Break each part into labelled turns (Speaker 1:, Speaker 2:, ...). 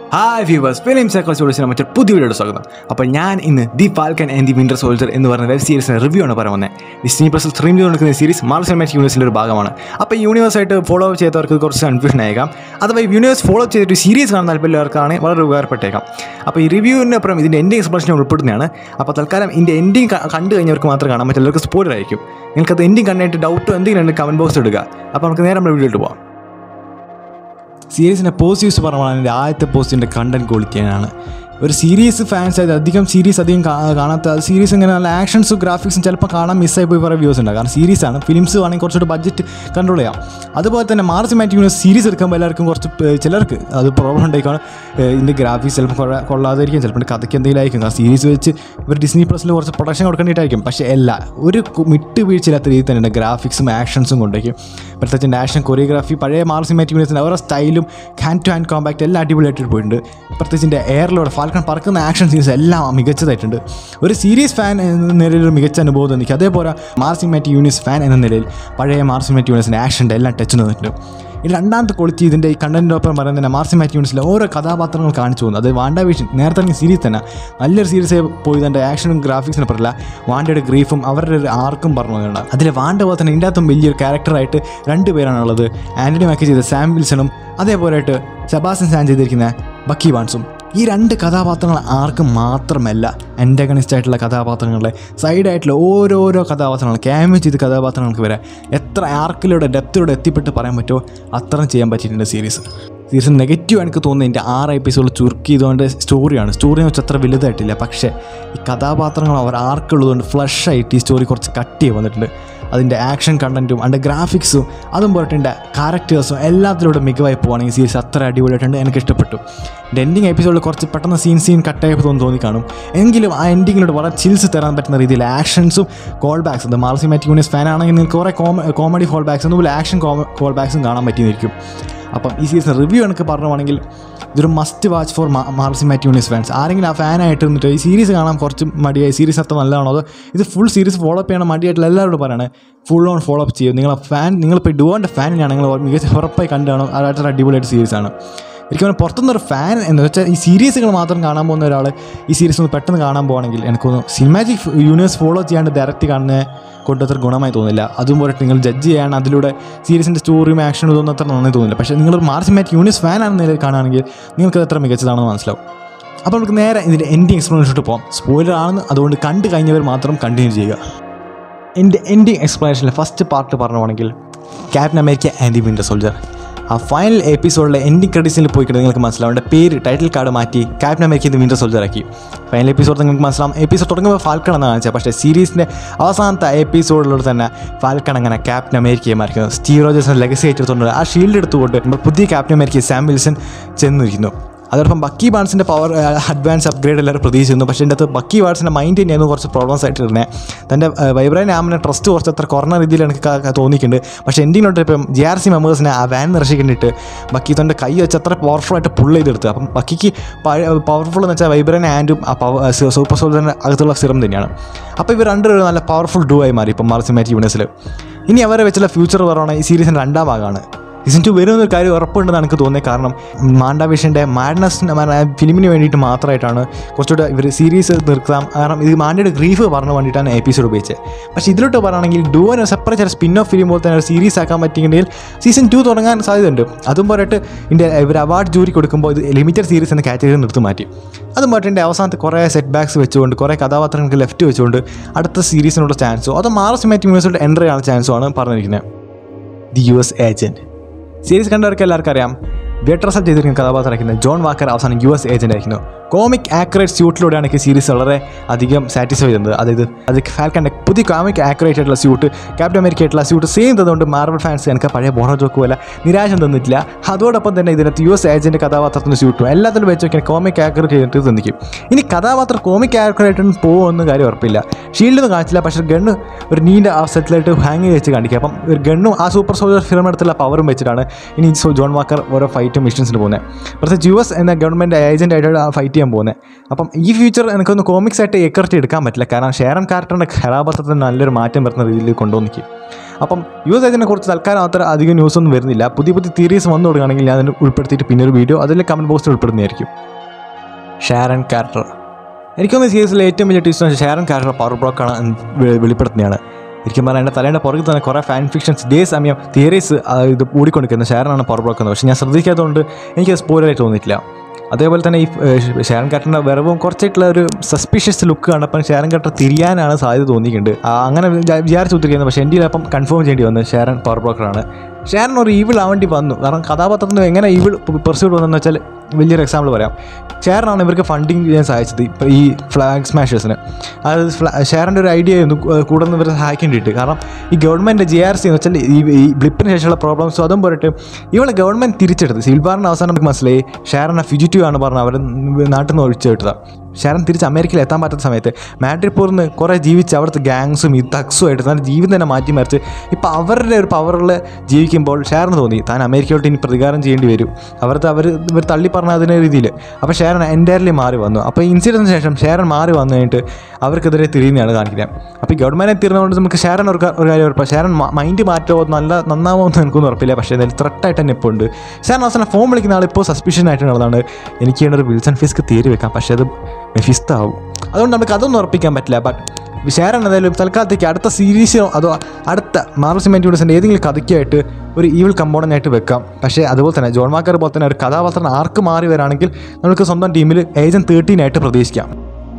Speaker 1: hi viewers film സൈക്കോളജിയുടെ മറ്റൊരു പുതിയ video സ്വാഗതം അപ്പോൾ ഞാൻ ഇന്ന് the Falcon and the Winter Soldier എന്ന് പറഞ്ഞ വെബ് സീരീസിൻ്റെ റിവ്യൂ ആണ് പറയാൻ വന്നത് ഡിസ്നി പ്ലസ് സ്ട്രീം ചെയ്ത് കൊടുക്കുന്ന സീരീസ് മാർവൽ സിനിമാറ്റിക് യൂണിവേഴ്സിൻ്റെ ഒരു ഭാഗമാണ് അപ്പോൾ ഈ യൂണിവേഴ്സായിട്ട് ഫോളോ അപ്പ് ചെയ്തവർക്ക് കുറച്ച് കൺഫ്യൂഷൻ ആയേക്കാം അഥവാ ഈ യൂണിവേഴ്സ് ഫോളോ അപ്പ് ചെയ്തിട്ട് സീരീസ് കാണാൻ താല്പര്യമുള്ളവർക്കാണ് വളരെ ഉപകാരപ്പെട്ടേക്കാം അപ്പോൾ ഈ റിവ്യൂവിന് അപ്പുറം ഇതിൻ്റെ എൻഡിങ് എക്സ്പ്രഷൻ ഉൾപ്പെടുന്നതാണ് അപ്പോൾ തൽക്കാലം ഇതിൻ്റെ എൻഡിങ് കണ്ടു കഴിഞ്ഞവർക്ക് മാത്രം കാണാൻ പറ്റും സ്പോയിലർ ആയിരിക്കും നിങ്ങൾക്കത് എൻഡിങ് കണ്ടിട്ട് ഡൗട്ടോ എന്തെങ്കിലും ഉണ്ടെങ്കിൽ കമൻറ്റ് ബോക്സ് ഇടുക അപ്പോൾ നമുക്ക് നേരെ നമ്മുടെ വീഡിയോയിട്ട് പോകാം സീരീസിൻ്റെ പോസിറ്റീവ്സ് പറയുമ്പോൾ എൻ്റെ ആദ്യത്തെ പോസ്റ്റിൻ്റെ കണ്ടന്റ് ക്വാളിറ്റിയാണ് ഒരു സീരീസ് ഫാൻസ് ആയത് അധികം സീരീസ് അധികം കാ- കാണാത്ത സീരീസ് ഇങ്ങനെ നല്ല ആക്ഷൻസും ഗ്രാഫിക്സും ചിലപ്പോൾ കാണാൻ മിസ്സായി പോയി കുറേ വ്യൂസ് ഉണ്ട് കാരണം സീരീസാണ് ഫിലിംസ് വേണമെങ്കിൽ കുറച്ചുകൂടി ബഡ്ജറ്റ് കൺട്രോൾ ചെയ്യാം അതുപോലെ തന്നെ മാർസ് മാറ്റി യൂണിവേഴ്സ് സീരീസ് എടുക്കുമ്പോൾ എല്ലാവർക്കും കുറച്ച് പേ- ചിലർക്ക് അത് പ്രോബ്ലം ഉണ്ടായിക്കാണ് ഇതിൻ്റെ ഗ്രാഫിക്സ് ചിലപ്പോൾ കൊള്ള- കൊള്ളാതായിരിക്കും ചിലപ്പോൾ കഥയ്ക്ക് എന്തെങ്കിലും ആയിരിക്കും കാരണം സീരീസ് വെച്ച് ഇവർ ഡിസ്നി പ്ലസിൽ കുറച്ച് പ്രൊഡക്ഷൻ കൊടുക്കേണ്ടിയിട്ടായിരിക്കും പക്ഷേ അല്ല ഒരു കു- വിട്ടുവീഴ്ചയില്ലാത്ത രീതിയിൽ തന്നെ ഗ്രാഫിക്സും ആക്ഷൻസും കൊണ്ടേക്കും പ്രത്യേകിച്ച് ആക്ഷൻ കൊറിയോഗ്രാഫി പഴയ മാർസ് മാറ്റി യൂണിവേഴ്സിൻ്റെ അവരുടെ സ്റ്റൈലും ഹാൻഡ് ടു ഹാൻഡ് കോമ്പാക്റ്റ് എല്ലാം അടിപൊളിയായിട്ട് പോയിട്ടുണ്ട് പ്രത്യേകിച്ച് ഇതിൻ്റെ എയറിലൂടെ ഫാൽക്കൺ പറക്കുന്ന ആക്ഷൻ സീൻസ് എല്ലാം മികച്ചതായിട്ടുണ്ട് ഒരു സീരീസ് ഫാൻ എന്ന നിലയിൽ ഒരു മികച്ച അനുഭവം തോന്നിക്കും അതേപോലെ മാർസ് മാറ്റി യൂണിവേഴ്സ് ഫാൻ എന്ന നിലയിൽ പഴയ മാർസ് മാറ്റി യൂണിവേഴ്സിൻ്റെ ആക്ഷൻ്റെ എല്ലാം ടച്ച് തന്നിട്ടുണ്ട് ഈ രണ്ടാമത്തെ ക്വാളിറ്റി ഇതിൻ്റെ ഈ കണ്ടൻറ്റിനൊപ്പം പറയുന്നത് തന്നെ മാർസി മാറ്റി യൂണിറ്റ്സിലെ ഓരോ കഥാപാത്രങ്ങൾ കാണിച്ചു പോകുന്നു അത് വാണ്ട വിഷൻ നേരത്തെ ഇറങ്ങിയ സീരീസ് തന്നെ നല്ലൊരു സീരീസ് പോയി ഇതിൻ്റെ ആക്ഷനും ഗ്രാഫിക്സിനെ പറയില്ല വാണ്ടയുടെ ഗ്രീഫും അവരുടെ ഒരു ആർക്കും പറഞ്ഞു പോകുന്നുണ്ട് അതിൽ വാണ്ട പോലെ തന്നെ ഇതിൻ്റെ അകത്തും വലിയൊരു ക്യാരക്ടറായിട്ട് രണ്ട് പേരാണുള്ളത് ആൻ്റണി മാക്കി ചെയ്ത സാം വിൽസണും അതേപോലെയായിട്ട് സെബാസ്റ്റ്യൻ സാൻ ചെയ്തിരിക്കുന്ന ബക്കി വാൻസും ഈ രണ്ട് കഥാപാത്രങ്ങൾ ആർക്കും മാത്രമല്ല അൻറ്റഗണിസ്റ്റ് ആയിട്ടുള്ള കഥാപാത്രങ്ങളുടെ സൈഡായിട്ടുള്ള ഓരോരോ കഥാപാത്രങ്ങൾ ക്യാമേജ് ചെയ്ത കഥാപാത്രങ്ങൾക്ക് വരെ എത്ര ആർക്കിലൂടെ ഡെപ്തിലൂടെ എത്തിപ്പെട്ട് പറയാൻ പറ്റുമോ അത്രയും ചെയ്യാൻ പറ്റിയിട്ടുണ്ട് സീരീസ് സീരീസ് നെഗറ്റീവ് എനിക്ക് തോന്നുന്നത് എൻ്റെ ആറ് എപ്പിസോഡ് ചുരുക്കി ചെയ്തുകൊണ്ട് സ്റ്റോറിയാണ് സ്റ്റോറി എന്ന് വെച്ചാൽ അത്ര വലുതായിട്ടില്ല പക്ഷേ ഈ കഥാപാത്രങ്ങൾ അവർ ആർക്കുള്ളതുകൊണ്ട് ഫ്ലഷ് ആയിട്ട് ഈ സ്റ്റോറി കുറച്ച് കട്ട് ചെയ്ത് വന്നിട്ടുണ്ട് അതിൻ്റെ ആക്ഷൻ കണ്ടൻറ്റും അതിൻ്റെ ഗ്രാഫിക്സും അതും പോയിട്ട് എൻ്റെ ക്യാരക്ടേഴ്സും എല്ലാത്തിലൂടെ മികവായി പോവുകയാണെങ്കിൽ സീരീസ് അത്ര അടിപൊളിയായിട്ടുണ്ട് എനിക്ക് ഇഷ്ടപ്പെട്ടു എൻ്റെ എൻഡിങ് എപ്പിസോഡിൽ കുറച്ച് പെട്ടെന്ന് സീൻ സീൻ കട്ടായി തോന്നി തോന്നി കാണും എങ്കിലും ആ എൻഡിങ്ങിലൂടെ വളരെ ചിൽസ് തരാൻ പറ്റുന്ന രീതിയിൽ ആക്ഷൻസും കോൾ ബാക്സ് അത് മാർസിമാറ്റിക് യൂണിയസ് ഫാൻ ആണെങ്കിൽ നിങ്ങൾക്ക് കുറേ കോമഡി കോൾ ബാക്സ് അതുപോലെ ആക്ഷൻ കോൾ ബാക്സും കാണാൻ പറ്റിയിരിക്കും അപ്പം ഈ സീസൺ റിവ്യൂ എനിക്ക് പറയുവാണെങ്കിൽ ഇതൊരു മസ്റ്റ് വാച്ച് ഫോർ മാർസി മാറ്റി യൂണിസ് ഫാൻസ് ആരെങ്കിലും ആ ഫാനായിട്ട് നിന്നിട്ട് ഈ സീരീസ് കാണാൻ കുറച്ച് മടിയായി സീരീസ് അത്ര നല്ലതാണോ അതോ ഇത് ഫുൾ സീരീസ് ഫോളോ അപ്പ് ചെയ്യണം മടിയായിട്ടുള്ള എല്ലാവരോടും പറയണേ ഫുൾ ഓൺ ഫോളോ അപ്പ് ചെയ്യും നിങ്ങൾ ഫാൻ നിങ്ങളിപ്പോൾ ഡുവോൻ്റെ ഫാനിനാണ് നിങ്ങൾ മികച്ച ഉറപ്പായി കണ്ടാണോ അതായിട്ട് അടിപൊളിയായിട്ട് സീരീസാണ് എനിക്ക് തോന്നുന്നു പുറത്തുനിന്നൊരു ഫാൻ എന്ന് വെച്ചാൽ ഈ സീരീസുകൾ മാത്രം കാണാൻ പോകുന്ന ഒരാൾ ഈ സീരീസ് ഒന്ന് പെട്ടെന്ന് കാണാൻ പോകുകയാണെങ്കിൽ എനിക്ക് തോന്നുന്നു സിനിമാറ്റിക് യൂണിവേഴ്സ് ഫോളോ ചെയ്യാണ്ട് ഡയറക്റ്റ് കാണുന്ന കൊണ്ട് അത്ര ഗുണമായി തോന്നില്ല അതും പോലെ നിങ്ങൾ ജഡ്ജ് ചെയ്യാൻ അതിലൂടെ സീരീസിൻ്റെ സ്റ്റോറിയും ആക്ഷനും ഇതൊന്നും അത്ര നന്നായി തോന്നില്ല പക്ഷേ നിങ്ങൾ മാർച്ച് മാറ്റ് യൂണിവേഴ്സ് ഫാൻ ആണെന്ന നിലയിൽ കാണുകയാണെങ്കിൽ നിങ്ങൾക്ക് അത്ര മികച്ചതാണെന്ന് മനസ്സിലാവും അപ്പോൾ നമുക്ക് നേരെ ഇതിൻ്റെ എൻഡിങ് എക്സ്പ്ലനേഷനിട്ട് പോകാം സ്പോയിലർ ആണെന്ന് അതുകൊണ്ട് കണ്ടു കഴിഞ്ഞവർ മാത്രം കണ്ടിന്യൂ ചെയ്യുക എൻ്റെ എൻഡിങ് എക്സ്പ്ലനേഷനിലെ ഫസ്റ്റ് പാർട്ട് പറഞ്ഞുവാണെങ്കിൽ Captain America and the Winter Soldier ആ ഫൈനൽ എപ്പിസോഡിലെ എൻഡിങ് ക്രെഡിറ്റ്സിൽ പോയി കഴിഞ്ഞാൽ നിങ്ങൾക്ക് മനസ്സിലാവും അവൻ്റെ പേര് ടൈറ്റിൽ കാർഡ് മാറ്റി Captain America the Winter Soldier ആക്കി ഫൈനൽ എപ്പിസോഡ് നിങ്ങൾക്ക് മനസ്സിലാവും എപ്പിസോഡ് തുടങ്ങുമ്പോൾ ഫാൽക്കൺ എന്നാണ് കാണിച്ചത് പക്ഷേ സീരീസിൻ്റെ അവസാനത്തെ എപ്പിസോഡിലൂടെ തന്നെ ഫാൽക്കൺ അങ്ങനെ ക്യാപ്റ്റൻ അമേരിക്കയെ മാറിക്കുന്നു സ്റ്റീവ് റോജേഴ്സിൻ്റെ ലെഗസി ഏറ്റെടുത്തുകൊണ്ട് ആ ഷീൽഡ് എടുത്തുകൊണ്ട് നമ്മൾ പുതിയ ക്യാപ്റ്റൻ അമേരിക്ക സാം വിൽസൺ ചെന്നിരിക്കുന്നു അതോടൊപ്പം ബക്കി ബാൺസിൻ്റെ പവർ അഡ്വാൻസ് അപ്ഗ്രേഡ് എല്ലാവരും പ്രതീക്ഷിക്കുന്നു പക്ഷേ എൻ്റെ അകത്ത് ബക്കി ബാൺസിൻ്റെ മൈൻഡ് തന്നെയായിരുന്നു കുറച്ച് പ്രോബ്ലംസ് ആയിട്ട് ഇരുന്നത് തൻ്റെ വൈബ്രൈൻ ആമിനെ ട്രസ്റ്റ് കുറച്ച് അത്ര കുറഞ്ഞ രീതിയിൽ എനിക്ക് ക- ക- തോന്നിയിട്ടുണ്ട് പക്ഷേ എൻഡിങ്ങിലോട്ട് ഇപ്പം ജി ആർ സി മെമ്പേഴ്സിനെ ആ വാൻ നിറച്ചിക്കേണ്ടിട്ട് ബക്കി തൻ്റെ കൈ വെച്ച് അത്ര പവർഫുൾ ആയിട്ട് പുൾ ചെയ്തെടുത്ത് അപ്പം ബക്കിക്ക് പവർഫുൾ എന്ന് വെച്ചാൽ വൈബ്രൈൻ ആൻഡും ആ പവർ സൂപ്പർ സോൾജറിൻ്റെ അകത്തുള്ള സിറം തന്നെയാണ് അപ്പോൾ ഇവർ രണ്ടുപേരും നല്ല പവർഫുൾ ഡൂ ആയി മാറി ഇപ്പം മാർസിമാറ്റി യൂണിവേഴ്സിൽ ഇനി അവരെ വെച്ചുള്ള ഫ്യൂച്ചർ പറയുകയാണെങ്കിൽ ഈ സീരീസിൻ്റെ രണ്ടാം ഭാഗമാണ് സീസൺ ടു വരുമെന്നൊരു കാര്യം ഉറപ്പുണ്ടെന്ന് എനിക്ക് തോന്നിയത് കാരണം മാൻഡാവിഷൻ്റെ മാഡ്നസ് ഫിലിമിന് വേണ്ടിയിട്ട് മാത്രമായിട്ടാണ് കുറച്ചുകൂടെ ഇവർ സീരീസ് നിർത്താം കാരണം ഇത് മാൻഡയുടെ ഗ്രീഫ് പറഞ്ഞു വേണ്ടിയിട്ടാണ് എപ്പിസോഡ് ഉപയോഗിച്ചത് പക്ഷേ ഇതിലോട്ട് പറയുകയാണെങ്കിൽ ഡുവന് സെപ്പറേറ്റ് ഒരു സ്പിൻ ഓഫ് ഫിലിം പോലെ തന്നെ ഒരു സീരീസ് ആക്കാൻ പറ്റിയെങ്കിൽ സീസൺ ടു തുടങ്ങാൻ സാധ്യതയുണ്ട് അതും പോരായിട്ട് ഇതിൻ്റെ ഇവർ അവാർഡ് ജൂറി കൊടുക്കുമ്പോൾ ഇത് ലിമിറ്റഡ് സീരീസ് എന്ന കാറ്റഗറി നിർത്തി മാറ്റി അതും പോയിട്ട് എൻ്റെ അവസാനത്തെ കുറേ സെറ്റ് ബാക്സ് വെച്ചുകൊണ്ട് കുറേ കഥാപാത്രങ്ങൾക്ക് ലെഫ്റ്റ് വെച്ചുകൊണ്ട് അടുത്ത സീരീസിനുള്ള ചാൻസോ അതോ മാറസ് മാറ്റി യൂണിവേഴ്സിറ്റി എൻ്റർ ചെയ്യാനുള്ള ചാൻസോ ആണ് പറഞ്ഞിരിക്കുന്നത് the U S agent series കണ്ടവർക്ക് എല്ലാവർക്കും അറിയാം വെട്രസൽ ചെയ്തിരിക്കുന്ന കഥാപാത്രമായിരിക്കുന്നത് ജോൺ വാക്കർ അവസാനം യു എസ് ഏജൻ്റ് ആയിരിക്കുന്നു കോമിക് ആക്യുറേറ്റ് സ്യൂട്ടിലൂടെയാണ് ഈ സീരീസ് വളരെ അധികം സാറ്റിസ്ഫൈ ചെയ്യുന്നത് അതായത് അത് ഫാൽക്കൻ്റെ പുതിയ കോമിക് ആക്യുറേറ്റ് ആയിട്ടുള്ള സ്യൂട്ട് ക്യാപ്റ്റൻ അമേരിക്ക ആയിട്ടുള്ള സ്യൂട്ട് സെയിം തന്നുകൊണ്ട് മാർവൽ ഫാൻസ് എനിക്ക് പഴയ ബോറോ ജോക്ക് പോലെ നിരാശ തന്നിട്ടില്ല അതോടൊപ്പം തന്നെ ഇതിനകത്ത് യു എസ് ഏജൻറ്റ് കഥാപാത്രത്തിൻ്റെ സ്യൂട്ടും എല്ലാത്തിലും വെച്ച് നോക്കിയാൽ കോമിക് ആക്യുറേറ്റ് ചെയ്തിട്ട് തന്നിക്കും ഇനി കഥാപാത്രം കോമിക് ആക്യുറേറ്റ് പോകുമെന്ന് കാര്യം ഉറപ്പില്ല ഷീൽഡൊന്നും കാണിച്ചില്ല പക്ഷേ ഗണ്ണ് ഒരു നീൻ്റെ ആ സെറ്റിലായിട്ട് ഹാങ് വെച്ച് കാണിക്കുക അപ്പം ഒരു ഗണ്ണും ആ സൂപ്പർ സോൾജർ ഫിലിം എടുത്തുള്ള പവറും വെച്ചിട്ടാണ് ഇനി സോ ജോൺ വാക്കർ ഓരോ ഫൈറ്റും മിഷൻസിന് പോകുന്നത് പ്രത്യേകിച്ച് യു എസ് എന്ന ഗവൺമെൻറ് ഏജൻ്റ് ആയിട്ട് ഫൈറ്റ് ചെയ്യാൻ പോകുന്നത് അപ്പം ഈ ഫ്യൂച്ചർ എനിക്കൊന്ന് കോമിക്സ് ആയിട്ട് ഏക്കർട്ടി എടുക്കാൻ പറ്റില്ല കാരണം ഷേറൻ ക്യാരക്ടറിൻ്റെ കഥാപാത്രത്തിന് നല്ലൊരു മാറ്റം വരുന്ന രീതിയിൽ കൊണ്ടുവന്നിക്കും അപ്പം യു എസ് ഇതിനെ കുറിച്ച് തൽക്കാലം അത്ര അധികം ന്യൂസ് ഒന്നും വരുന്നില്ല പുതിയ പുതിയ തിയറീസ് വന്നു തുടങ്ങുകയാണെങ്കിൽ ഞാൻ അതിന് ഉൾപ്പെടുത്തിയിട്ട് പിന്നെ ഒരു വീഡിയോ അതിൽ കമൻറ്റ് ബോക്സിൽ ഉൾപ്പെടുന്നതായിരിക്കും ഷാരൻ ക്യാരക്ടർ എനിക്കൊന്ന് സീരീസിലെ ഏറ്റവും വലിയ ട്വിസ്റ്റ് ഷാരൻ ക്യാരക്ടർ പവർ ബ്ലോക്കാണ് എന്ന് വെ- വെളിപ്പെടുത്തുന്നതാണ് ശരിക്കും പറഞ്ഞാൽ എൻ്റെ തലേൻ്റെ പുറകിൽ തന്നെ കുറേ ഫാൻ ഫിക്ഷൻസ് ഇതേ സമയം തിയറീസ് ഇത് കൂടിക്കൊണ്ടിരിക്കുന്നത് ഷാരനാണ് പവർ ബ്ലോക്ക് എന്ന് പക്ഷേ ഞാൻ ശ്രദ്ധിക്കാത്തതുകൊണ്ട് എനിക്ക് സ്പോയിലായി തോന്നിയിട്ടില്ല അതേപോലെ തന്നെ ഈ ഏഹ്, ഷാരൻ കാട്ടറിൻ്റെ വരവും കുറച്ചായിട്ടുള്ള ഒരു സസ്പീഷ്യസ് ലുക്ക് കണ്ടപ്പോൾ ഷാരൻ കാട്ടർ തിരിയാനാണ് സാധ്യത തോന്നിയിട്ടുണ്ട് ആ, അങ്ങനെ വിചാ- വിചാരിച്ചു കുത്തിരിക്കുന്നത് പക്ഷേ എൻ്റെ അപ്പം കൺഫേം ചെയ്യേണ്ടി വന്നു ഷാരൻ പവർ ബ്ലോക്കറാണ് ഷാരൻ ഒരു ഈവിൾ ആവേണ്ടി വന്നു കാരണം കഥാപാത്രത്തിന് എങ്ങനെ ഈവിൾ പെർസ്യൂട്ട് വന്നെന്ന് വെച്ചാൽ വലിയൊരു എക്സാമ്പിൾ പറയാം ഷെയറാണ് ഇവർക്ക് ഫണ്ടിങ് ചെയ്യാൻ സഹായിച്ചത് ഇപ്പോൾ ഈ ഫ്ലാഗ് സ്മാഷേഴ്സിന് അത് ഷെയറിൻ്റെ ഒരു ഐഡിയ ആയിരുന്നു കൂ- കൂടെ നിന്ന് ഇവരെ സഹായിക്കേണ്ടിയിട്ട് കാരണം ഈ ഗവൺമെൻറ് ജെ ആർ സി എന്ന് വെച്ചാൽ ഈ ഈ ബ്ലിപ്പിന് ശേഷമുള്ള പ്രോബ്ലംസും അതും പോയിട്ട് ഇവളെ ഗവൺമെൻറ് തിരിച്ചെടുത്ത് സിൽബാറിന് അവസാനം നമുക്ക് മനസ്സിലായി ഷെയറിനെ ഫിജിറ്റീവ് ആണ് പറഞ്ഞത് അവർ നാട്ടിൽ നിന്ന് ഒഴിച്ചു വിട്ടതാണ് ഷെയറൻ തിരിച്ച് അമേരിക്കയിൽ എത്താൻ പറ്റാത്ത സമയത്ത് മാഡ്രിപ്പൂരിൽ നിന്ന് കുറേ ജീവിച്ച് അവിടുത്തെ ഗാങ്സും ഈ തക്സും ആയിട്ട് താൻ ജീവിതം തന്നെ മാറ്റിമറിച്ച് ഇപ്പോൾ അവരുടെ ഒരു പവറിൽ ജീവിക്കുമ്പോൾ ഷെയറിന് തോന്നി താൻ അമേരിക്കയോട്ട് ഇനി പ്രതികാരം ചെയ്യേണ്ടി വരും അവർക്ക് അവർ ഇവർ തള്ളി പറഞ്ഞ അതിൻ്റെ രീതിയിൽ അപ്പോൾ ഷെയറൻ എൻറ്റയർലി മാറി വന്നു അപ്പോൾ ഈ ഇൻസിഡൻറ്റിന് ശേഷം ഷെയറൻ മാറി വന്നു കഴിഞ്ഞിട്ട് അവർക്കെതിരെ തിരിയുന്നതാണ് കാണിക്കുന്നത് അപ്പോൾ ഈ ഗവൺമെൻറ് തീർന്നുകൊണ്ട് നമുക്ക് ഷെയറൻ ഒരു ക- ഒരു കാര്യം ഉറപ്പാണ് ഷെയറൻ മൈൻഡ് മാറ്റുമോ നല്ല നന്നാവോ എന്ന് എനിക്കൊന്നും ഉറപ്പില്ല പക്ഷേ എന്തായാലും ത്രെട്ടായിട്ട് തന്നെ ഇപ്പോൾ ഉണ്ട് ഷെയറൻ അവസാനം ഫോൺ വിളിക്കുന്ന ആൾ ഇപ്പോൾ സസ്പിഷൻ ആയിട്ട് നടന്നതാണ് എനിക്ക് വേണ്ട ഒരു വിൽസൺ ഫിസ്ക്ക് തീരെ വെക്കാം പക്ഷേ അത് മെഫിസ്ത ആവും അതുകൊണ്ട് നമുക്ക് അതൊന്നും ഉറപ്പിക്കാൻ പറ്റില്ല ബട്ട് ഷെയറൻ എന്തായാലും തൽക്കാലത്തേക്ക് അടുത്ത സീരീസിലോ അതോ അടുത്ത മാർവൽ സിമെൻറ്റ് യൂണിവേഴ്സിൻ്റെ ഏതെങ്കിലും കഥയ്ക്കായിട്ട് ഒരു ഈവിൾ കമ്പോണൻ്റ് ആയിട്ട് വെക്കാം പക്ഷേ അതുപോലെ തന്നെ ജോൺ മാക്കർ പോലെ തന്നെ ഒരു കഥാപാത്രം ആർക്ക് മാറി വരാണെങ്കിൽ നമുക്ക് സ്വന്തം ടീമിൽ ഏജന്റ് തേർട്ടീൻ ആയിട്ട് പ്രതീക്ഷിക്കാം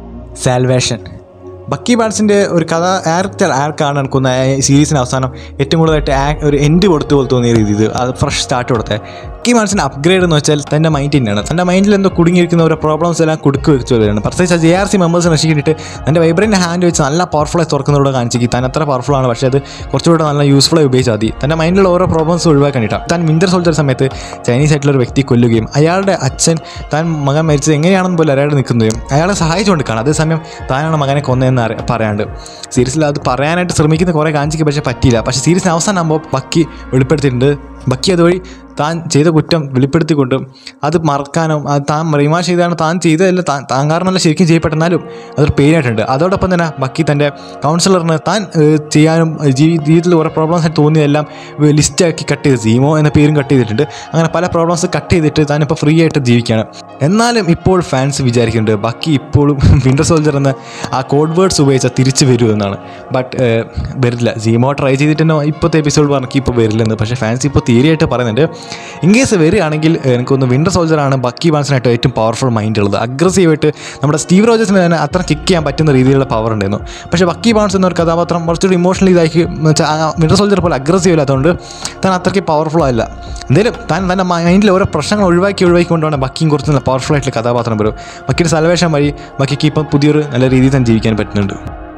Speaker 1: സാൽവേഷൻ ബക്കി ബാൻസിൻ്റെ ഒരു കഥ ആർക്കർ ആർക്കാണ് എനിക്കൊന്ന സീരീസിന് അവസാനം ഏറ്റവും കൂടുതലായിട്ട് ആ- ഒരു എൻഡ് കൊടുത്തു പോലെ തോന്നിയ രീതിയിൽ അത് ഫ്രഷ് സ്റ്റാർട്ട് കൊടുത്തത് ബക്കി ബാൻസിൻ്റെ അപ്ഗ്രേഡ് എന്ന് വെച്ചാൽ തൻ്റെ മൈൻഡ് തന്നെയാണ് തൻ്റെ മൈൻഡിൽ എന്തോ കുടുങ്ങിയിരിക്കുന്ന ഓരോ പ്രോബ്ലംസ് എല്ലാം കുടുക്ക് വെച്ച് വരികയാണ് പ്രത്യേകിച്ച് ജെ ആർ സി മെമ്പേഴ്സിനെ രക്ഷിക്കിട്ട് തൻ്റെ വൈബ്രൻ്റ് ഹാൻഡ് വെച്ച് നല്ല പവർഫുള്ളായി തുറക്കുന്നതോടെ കാണിച്ചിരിക്കും താൻ അത്ര പവർഫുൾ ആണ് പക്ഷേ അത് കുറച്ചുകൂടെ നല്ല യൂസ്ഫുള്ളായി ഉപയോഗിച്ചാൽ മതി തൻ്റെ മൈൻഡിലുള്ള ഓരോ പ്രോബ്ലംസ് ഒഴിവാക്കാനിട്ടാണ് താൻ വിന്റർ സോൾജർ സമയത്ത് ചൈനീസ് ആയിട്ടുള്ള ഒരു വ്യക്തി കൊല്ലുകയും അയാളുടെ അച്ഛൻ താൻ മകൻ മരിച്ചത് എങ്ങനെയാണെന്ന് പോലും അറിയാതെ നിൽക്കുന്നതും അയാളെ സഹായിച്ചുകൊണ്ട് കാണാം അതേസമയം താനാണ് മകനെ കൊന്നതെന്ന് അറി പറയാണ്ട് സീരീസിൽ അത് പറയാനായിട്ട് ശ്രമിക്കുന്ന കുറേ കാണിച്ചിക്ക് പക്ഷേ പറ്റിയില്ല പക്ഷേ സീരീസിന് അവസാനം ആകുമ്പോൾ ബക്കി വെളിപ്പെടുത്തിയിട്ടുണ്ട് ബക്കി അതുവഴി താൻ ചെയ്ത കുറ്റം വെളിപ്പെടുത്തിക്കൊണ്ടും അത് മറക്കാനും അത് താൻ റിമാഷ് ചെയ്താണ് താൻ ചെയ്തതല്ല താൻ താൻ കാരണമല്ല ശരിക്കും ചെയ്യപ്പെട്ടെന്നാലും അതൊരു പെയിനായിട്ടുണ്ട് അതോടൊപ്പം തന്നെ ബക്കി തൻ്റെ കൗൺസിലറിന് താൻ ഏഹ്, ചെയ്യാനും ഏഹ്, ജീവി ജീവിതത്തിൽ കുറേ പ്രോബ്ലംസ് ആയിട്ട് തോന്നിയതെല്ലാം ലിസ്റ്റാക്കി കട്ട് ചെയ്ത് ജീമോ എന്ന പേരും കട്ട് ചെയ്തിട്ടുണ്ട് അങ്ങനെ പല പ്രോബ്ലംസ് കട്ട് ചെയ്തിട്ട് താനിപ്പോൾ ഫ്രീ ആയിട്ട് ജീവിക്കുകയാണ് എന്നാലും ഇപ്പോൾ ഫാൻസ് വിചാരിക്കുന്നുണ്ട് ബക്കി ഇപ്പോഴും വിൻ്റർ സോൾജർ എന്ന ആ കോഡ് വേർഡ്സ് ഉപയോഗിച്ചാൽ തിരിച്ച് വരുമെന്നാണ് ബട്ട് വരില്ല ജീമോ ട്രൈ ചെയ്തിട്ട് തന്നെ ഇപ്പോഴത്തെ എപ്പിസോഡ് പറഞ്ഞ് ഇപ്പോൾ വരില്ലെന്ന് പക്ഷേ ഫാൻസ് ഇപ്പോൾ തിയറിയായിട്ട് പറയുന്നുണ്ട് ഇൻ കേസ് വരികയാണെങ്കിൽ ഏഹ്, എനിക്കൊന്ന് വിൻ്റർ സോൾജറാണ് ബക്കി ബാൻസിനായിട്ട് ഏറ്റവും പവർഫുൾ മൈൻഡ് ഉള്ളത് അഗ്രസീവായിട്ട് നമ്മുടെ സ്റ്റീവ് റോജേഴ്സിന് തന്നെ അത്ര കിക്ക് ചെയ്യാൻ പറ്റുന്ന രീതിയിലുള്ള പവർ ഉണ്ടായിരുന്നു പക്ഷേ ബക്കി ബാൻസ് എന്നൊരു കഥാപാത്രം കുറച്ചുകൂടി ഇമോഷണലി ഇതാക്കി വിൻ്റർ സോൾജർ പോലെ അഗ്രസീവ് ഇല്ലാത്തതുകൊണ്ട് താൻ അത്രയ്ക്ക് പവർഫുൾ അല്ല എന്തായാലും താൻ തൻ്റെ മൈൻഡിൽ ഓരോ പ്രശ്നങ്ങൾ ഒഴിവാക്കി ഒഴിവാക്കി കൊണ്ടുപോകണം ബക്കിയും കുറച്ച് നല്ല പവർഫുൾ ആയിട്ടുള്ള കഥാപാത്രം വരും ബക്കിയുടെ സലവേഷൻ വഴി ബക്കിക്ക് ഇപ്പം പുതിയൊരു നല്ല രീതിയിൽ തന്നെ ജീവിക്കാൻ പറ്റുന്നുണ്ട്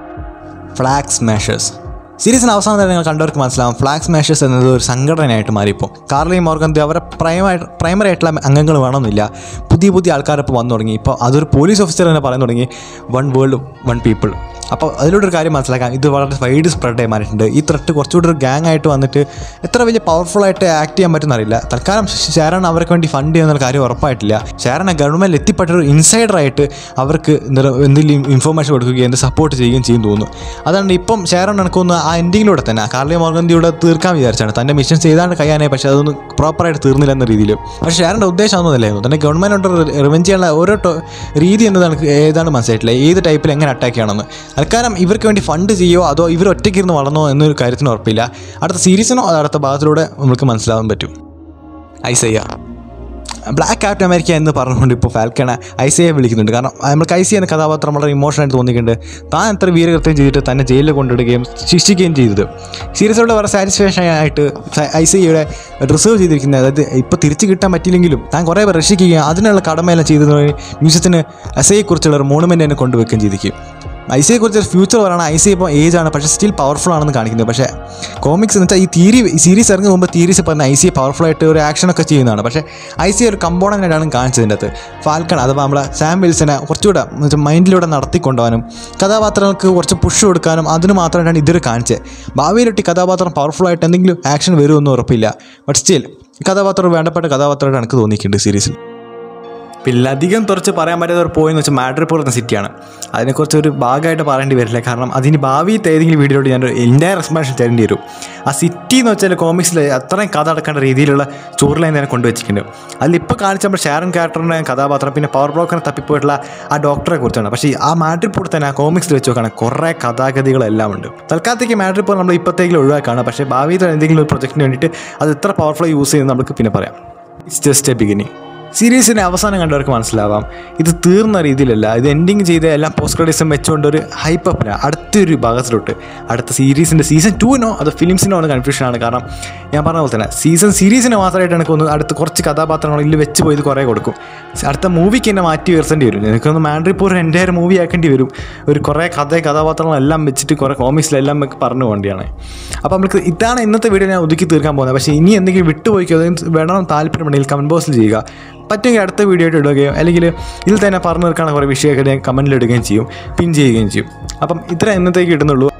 Speaker 1: ഫ്ലാഗ് സ്മാഷേഴ്സ് സീരീസിന് അവസാനം തന്നെ നിങ്ങൾ കണ്ടവർക്ക് മനസ്സിലാവും ഫ്ലാഗ് സ്മാഷേഴ്സ് എന്നത് ഒരു സംഘടനയായിട്ട് മാറിപ്പോൾ കാർലി മോർഗൻ അവരെ പ്രൈമായിട്ട് പ്രൈമറി ആയിട്ടുള്ള അംഗങ്ങൾ വേണമെന്നില്ല പുതിയ പുതിയ ആൾക്കാർ ഇപ്പോൾ വന്നു തുടങ്ങി ഇപ്പോൾ അതൊരു പോലീസ് ഓഫീസർ തന്നെ പറയാൻ തുടങ്ങി വൺ വേൾഡ് വൺ പീപ്പിൾ അപ്പോൾ അതിലൂടെ ഒരു കാര്യം മനസ്സിലാക്കാം ഇത് വളരെ വൈഡ് സ്പ്രെഡായി മാറിയിട്ടുണ്ട് ഈ ത്രെട്ട് കുറച്ചുകൂടി ഒരു ഗ്യാങ് ആയിട്ട് വന്നിട്ട് എത്ര വലിയ പവർഫുൾ ആയിട്ട് ആക്ട് ചെയ്യാൻ പറ്റുന്ന അറിയില്ല തൽക്കാലം ഷാരൺ അവർക്ക് വേണ്ടി ഫണ്ട് ചെയ്യുന്ന കാര്യം ഉറപ്പായിട്ടില്ല ഷാരനെ ഗവൺമെൻറ് എത്തിപ്പെട്ട ഒരു ഇൻസൈഡറായിട്ട് അവർക്ക് എന്താ എന്തെങ്കിലും ഇൻഫർമേഷൻ കൊടുക്കുകയും എന്ത് സപ്പോർട്ട് ചെയ്യുകയും ചെയ്യും തോന്നുന്നു അതാണ് ഇപ്പം ഷാരൺ എനിക്കൊന്ന് ആ എൻഡിങ്ങിലൂടെ തന്നെ കാർലി മോർഗന്തിയുടെ തീർക്കാൻ വിചാരിച്ചാണ് തൻ്റെ മിഷൻ ചെയ്താണ്ട് കഴിയാനായി പക്ഷേ അതൊന്നും പ്രോപ്പറായിട്ട് തീർന്നില്ല എന്ന രീതിയിൽ പക്ഷേ ഷാരൻ്റെ ഉദ്ദേശം ഒന്നുമല്ലായിരുന്നു തന്നെ ഗവൺമെൻറ് റിവെഞ്ച് ചെയ്യാനുള്ള ഓരോ ടോ- രീതി എന്നതാണ് ഏതാണ് മനസ്സിലായിട്ടില്ല ഏത് ടൈപ്പിൽ എങ്ങനെ അറ്റാക്ക് ചെയ്യണമെന്ന് തൽക്കാലം ഇവർക്ക് വേണ്ടി ഫണ്ട് ചെയ്യുമോ അതോ ഇവർ ഒറ്റയ്ക്കിരുന്ന് വളർന്നോ എന്നൊരു കാര്യത്തിന് ഉറപ്പില്ല അടുത്ത സീരീസിനോ അത് അടുത്ത ഭാഗത്തിലൂടെ നമുക്ക് മനസ്സിലാവാൻ പറ്റും ഐസയ്യ ബ്ലാക്ക് ക്യാപ്റ്റൻ അമേരിക്ക എന്ന് പറഞ്ഞുകൊണ്ട് ഇപ്പോൾ ഫാൽക്കണ ഐസിയെ വിളിക്കുന്നുണ്ട് കാരണം നമുക്ക് ഐസി എന്ന കഥാപാത്രം വളരെ ഇമോഷണായിട്ട് തോന്നിയിട്ടുണ്ട് താൻ എത്ര വീരകൃത്യം ചെയ്തിട്ട് തന്നെ ജയിലിൽ കൊണ്ടിടുകയും ശിക്ഷിക്കുകയും ചെയ്തത് സീരീസിലൂടെ വളരെ സാറ്റിസ്ഫാക്ഷൻ ആയിട്ട് ഐസിയുടെ റിസർവ് ചെയ്തിരിക്കുന്നത് അതായത് ഇപ്പോൾ തിരിച്ചു കിട്ടാൻ പറ്റിയില്ലെങ്കിലും താൻ കുറേ പേർ രക്ഷിക്കുകയും അതിനുള്ള കടമയെല്ലാം ചെയ്തതിന് മ്യൂസിയത്തിന് എസയെക്കുറിച്ചുള്ള ഒരു മോണമെൻ്റ് തന്നെ കൊണ്ടുവെക്കുകയും ചെയ്തിരിക്കും ഐസിയെ കുറിച്ച് ഫ്യൂച്ചർ പറയണം ഐസി ഇപ്പോൾ ഏജ് ആണ് പക്ഷേ സ്റ്റിൽ പവർഫുൾ ആണെന്ന് കാണിക്കുന്നത് പക്ഷേ കോമിക്സ് എന്ന് വെച്ചാൽ ഈ തീരി സീരീസ് ഇറങ്ങുന്ന മുമ്പ് തീരീസ് പറഞ്ഞ ഐ സി പവർഫുൾ ആയിട്ട് ഒരു ആക്ഷനൊക്കെ ചെയ്യുന്നതാണ് പക്ഷേ ഐ സി ഒരു കമ്പോണൻ്റ് ആയിട്ടാണ് കാണിച്ചതിൻ്റെ അകത്ത് ഫാൽക്കൺ അഥവാ നമ്മളെ സാം വിൽസനെ കുറച്ചുകൂടെ മൈൻഡിലൂടെ നടത്തിക്കൊണ്ടുപോകാനും കഥാപാത്രങ്ങൾക്ക് കുറച്ച് പുഷ് കൊടുക്കാനും അതിന് മാത്രമായിട്ടാണ് ഇതൊരു കാണിച്ചത് ഭാവിയിലൊട്ടി കഥാപാത്രം പവർഫുൾ ആയിട്ട് എന്തെങ്കിലും ആക്ഷൻ വരുമെന്ന് ഉറപ്പില്ല ബട്ട് സ്റ്റിൽ കഥാപാത്രം വേണ്ടപ്പെട്ട കഥാപാത്രമായിട്ട് എനിക്ക് തോന്നിയിട്ടുണ്ട് സീരീസിൽ പിന്നെ അധികം കുറച്ച് പറയാൻ പറ്റാത്ത ഒരു പോയിന്ന് വെച്ചാൽ മാഡ്രിപ്പോൾ എന്ന സിറ്റിയാണ് അതിനെക്കുറിച്ച് ഒരു ഭാഗമായിട്ട് പറയേണ്ടി വരില്ല കാരണം അതിന് ഭാവിയത്തെ ഏതെങ്കിലും വീഡിയോയിൽ ഞാൻ എൻ്റയർ എക്സ്പ്ലനേഷൻ തരേണ്ടി വരും ആ സിറ്റി എന്ന് വെച്ചാൽ കോമിക്സിൽ അത്രയും കഥ അടക്കേണ്ട രീതിയിലുള്ള സ്റ്റോറി ലൈൻ തന്നെ കൊണ്ടുവച്ചിട്ടുണ്ട് അതിലിപ്പോൾ കാണിച്ച നമ്മൾ ഷാരൻ ക്യാരക്ടറിൻ്റെ കഥാപാത്രം പിന്നെ പവർ ബ്ലോക്കറിനെ തപ്പിപ്പോയിട്ടുള്ള ആ ഡോക്ടറെ കുറിച്ചാണ് പക്ഷേ ആ മാഡ്രിപ്പോൾ തന്നെ ആ കോമിക്സിൽ വെച്ച് നോക്കുകയാണ് കുറേ കഥാഗതികളെല്ലാം ഉണ്ട് തൽക്കാലത്തേക്ക് മാഡ്രിപ്പോൾ നമ്മൾ ഇപ്പോഴത്തേക്കും ഒഴിവാക്കാണ് പക്ഷേ ഭാവിയിൽ എന്തെങ്കിലും ഒരു പ്രൊജക്റ്റിന് വേണ്ടിയിട്ട് അത് എത്ര പവർഫുൾ യൂസ് ചെയ്യുന്നത് നമുക്ക് പിന്നെ പറയാം ഇറ്റ്സ് ജസ്റ്റ് എ ബിഗിനിങ് സീരീസിൻ്റെ അവസാനം കണ്ടവർക്ക് മനസ്സിലാവാം ഇത് തീർന്ന രീതിയിലല്ല ഇത് എൻഡിങ് ചെയ്ത എല്ലാം പോസ്റ്റ് ക്രെഡിറ്റ്സും വെച്ചുകൊണ്ട് ഒരു ഹൈപ്പപ്പില്ല അടുത്തൊരു ഭാഗത്തിലോട്ട് അടുത്ത സീരീസിൻ്റെ സീസൺ ടൂവിനോ അത് ഫിലിംസിനോ ആണ് കൺഫ്യൂഷനാണ് കാരണം ഞാൻ പറഞ്ഞ പോലെ തന്നെ സീസൺ സീരീസിന് മാത്രമായിട്ട് എനിക്ക് ഒന്ന് അടുത്ത് കുറച്ച് കഥാപാത്രങ്ങൾ ഇതിൽ വെച്ച് പോയത് കുറേ കൊടുക്കും അടുത്ത മൂവിക്ക് തന്നെ മാറ്റി ഉയർത്തേണ്ടി വരും എനിക്കൊന്ന് മാൻഡ്രിപ്പൂർ എൻ്റെ ഒരു മൂവി ആക്കേണ്ടി വരും ഒരു കുറേ കഥ കഥാപാത്രങ്ങളെല്ലാം വെച്ചിട്ട് കുറേ കോമിക്സിലെല്ലാം നമുക്ക് പറഞ്ഞു പോകേണ്ടിയാണ് അപ്പോൾ നമുക്ക് ഇതാണ് ഇന്നത്തെ വീഡിയോ ഞാൻ ഒതുക്കി തീർക്കാൻ പോകുന്നത് പക്ഷേ ഇനി എന്തെങ്കിലും വിട്ടുപോയിക്കോ അതെങ്കിൽ വേണം താല്പര്യമുണ്ടെങ്കിൽ കമൻറ്റ് ബോക്സിൽ ചെയ്യുക പറ്റുമെങ്കിൽ അടുത്ത വീഡിയോ ആയിട്ട് ഇടുകയോ അല്ലെങ്കിൽ ഇതിൽ തന്നെ പറഞ്ഞു തീർക്കാനുള്ള കുറേ വിഷയമൊക്കെ ഞാൻ കമൻറ്റിൽ ഇടുകയും ചെയ്യും പിൻ ചെയ്യുകയും ചെയ്യും അപ്പം ഇത്ര ഇന്നത്തേക്ക് ഇടുന്നുള്ളൂ